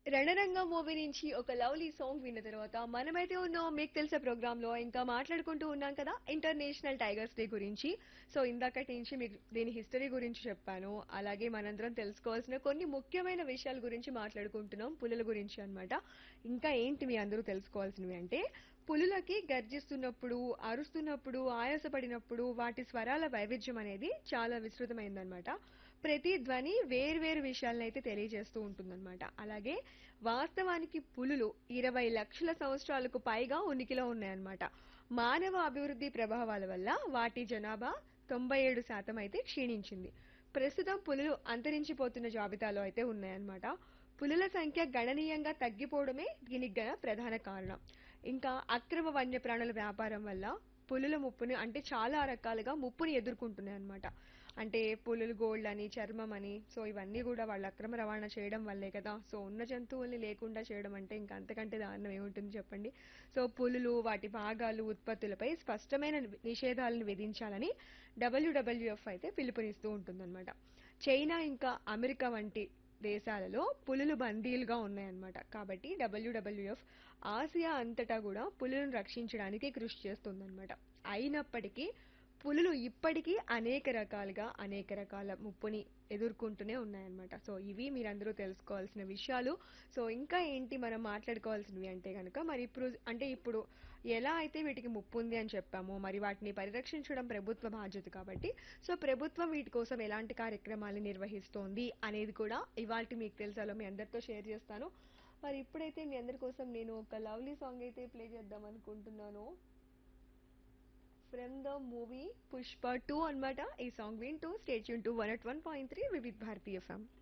రణరంగ movie నుంచి ఒక lovely song విన్న తర్వాత మనమైతే ఉన్నాం మీకు తెలిసే ప్రోగ్రామ్ లో ఇంకా మాట్లాడుకుంటూ ఉన్నాం కదా ఇంటర్నేషనల్ టైగర్స్ డే గురించి సో ఇందాకటి నుంచి మీకు దీని హిస్టరీ గురించి చెప్పాను అలాగే మనందరం తెలుసుకోవాల్సిన కొన్ని ముఖ్యమైన విషయాల గురించి మాట్లాడుకుంటున్నాం పులుల గురించి అన్నమాట ఇంకా ఏంటి మీ అందరూ తెలుసుకోవాల్సినవి అంటే పులులకి గర్జిస్తున్నప్పుడు అరుస్తున్నప్పుడు ఆయాసపడినప్పుడు వాటి స్వరాల వైవిధ్యం అనేది చాలా విస్తృతమైందనమాట ప్రతి ధ్వని వేర్వేరు విషయాలను అయితే తెలియజేస్తూ ఉంటుందన్నమాట అలాగే వాస్తవానికి పులులు ఇరవై లక్షల సంవత్సరాలకు పైగా ఉనికిలో ఉన్నాయన్నమాట మానవ అభివృద్ధి ప్రభావాల వల్ల వాటి జనాభా తొంభై ఏడు శాతం అయితే క్షీణించింది ప్రస్తుతం పులులు అంతరించిపోతున్న జాబితాలో అయితే ఉన్నాయన్నమాట పులుల సంఖ్య గణనీయంగా తగ్గిపోవడమే దీనికి గల ప్రధాన కారణం ఇంకా అక్రమ వన్యప్రాణుల వ్యాపారం వల్ల పులుల ముప్పుని అంటే చాలా రకాలుగా ముప్పుని ఎదుర్కొంటున్నాయి అన్నమాట అంటే పులులు గోల్డ్ అని చర్మం అని సో ఇవన్నీ కూడా వాళ్ళు అక్రమ రవాణా చేయడం వల్లే కదా సో ఉన్న జంతువుల్ని లేకుండా చేయడం అంటే ఇంకా అంతకంటే దారుణం ఏముంటుంది చెప్పండి సో పులులు వాటి భాగాలు ఉత్పత్తులపై స్పష్టమైన నిషేధాలను విధించాలని డబ్ల్యూడబ్ల్యూఎఫ్ అయితే పిలుపునిస్తూ ఉంటుందన్నమాట చైనా ఇంకా అమెరికా వంటి దేశాలలో పులులు బందీలుగా ఉన్నాయన్నమాట కాబట్టి డబ్ల్యూడబ్ల్యూఎఫ్ ఆసియా అంతటా కూడా పులులను రక్షించడానికి కృషి చేస్తుందన్నమాట అయినప్పటికీ పులులు ఇప్పటికీ అనేక రకాలుగా అనేక రకాల ముప్పుని ఎదుర్కొంటూనే ఉన్నాయన్నమాట సో ఇవి మీరందరూ తెలుసుకోవాల్సిన విషయాలు సో ఇంకా ఏంటి మనం మాట్లాడుకోవాల్సినవి అంటే కనుక మరి ఇప్పుడు అంటే ఇప్పుడు ఎలా అయితే వీటికి ముప్పు ఉంది అని చెప్పామో మరి వాటిని పరిరక్షించడం ప్రభుత్వ బాధ్యత కాబట్టి సో ప్రభుత్వం వీటి కోసం ఎలాంటి కార్యక్రమాలు నిర్వహిస్తోంది అనేది కూడా ఇవాళ మీకు తెలుసాలో మీ అందరితో షేర్ చేస్తాను మరి ఇప్పుడైతే మీ అందరి కోసం నేను ఒక లవ్లీ సాంగ్ అయితే ప్లే చేద్దాం అనుకుంటున్నాను from the movie Pushpa two అన్నమాట ఈ సాంగ్ వింటూ stay tuned two one at one point three Vividh Bharati FM